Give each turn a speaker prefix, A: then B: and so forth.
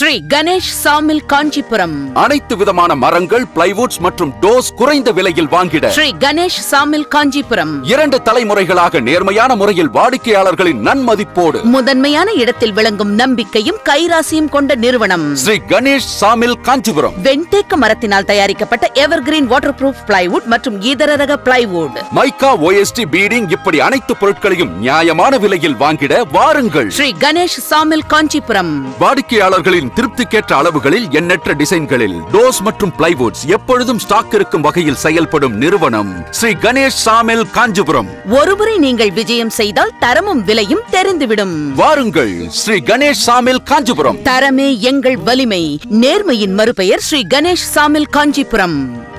A: ஸ்ரீ கணேஷ் சாமில் காஞ்சிபுரம்
B: அனைத்து விதமான மரங்கள் பிளைவுட்ஸ் மற்றும் டோஸ் குறைந்த விலையில் வாங்கிட
A: ஸ்ரீ கணேஷ் சாமில் காஞ்சிபுரம்
B: இரண்டு தலைமுறைகளாக நேர்மையான முறையில் வாடிக்கையாளர்களின் நன்மதிப்போடு
A: முதன்மையான இடத்தில் விளங்கும் நம்பிக்கையும் கைராசியும் கொண்ட நிறுவனம்
B: ஸ்ரீ கணேஷ் சாமில் காஞ்சிபுரம்
A: வெண்தேக்கு மரத்தினால் தயாரிக்கப்பட்ட எவர்கிரீன் வாட்டர் ப்ரூஃப் பிளைவுட் மற்றும் இதர ரக பிளைவுட்
B: மைக்கா ஓஎஸ்டி பீடிங் இப்படி அனைத்து பொருட்களையும் நியாயமான விலையில் வாங்கிட வாருங்கள்
A: ஸ்ரீ கணேஷ் சாமில் காஞ்சிபுரம்
B: வாடிக்கையாளர்களின் திருப்திக்கேற்ற அளவுகளில் எண்ணற்ற டிசைன்களில் டோஸ் மற்றும் பிளைவுட்ஸ் எப்பொழுதும் ஸ்டாக் இருக்கும் வகையில் செயல்படும் நிறுவனம் ஸ்ரீ கணேஷ் சாமில் காஞ்சிபுரம்
A: ஒருமுறை நீங்கள் விஜயம் செய்தால் தரமும் விலையும் தெரிந்துவிடும்
B: வாருங்கள் ஸ்ரீ கணேஷ் சாமில் காஞ்சிபுரம்
A: தரமே எங்கள் வலிமை நேர்மையின் மறுபெயர் ஸ்ரீ கணேஷ் சாமில் காஞ்சிபுரம்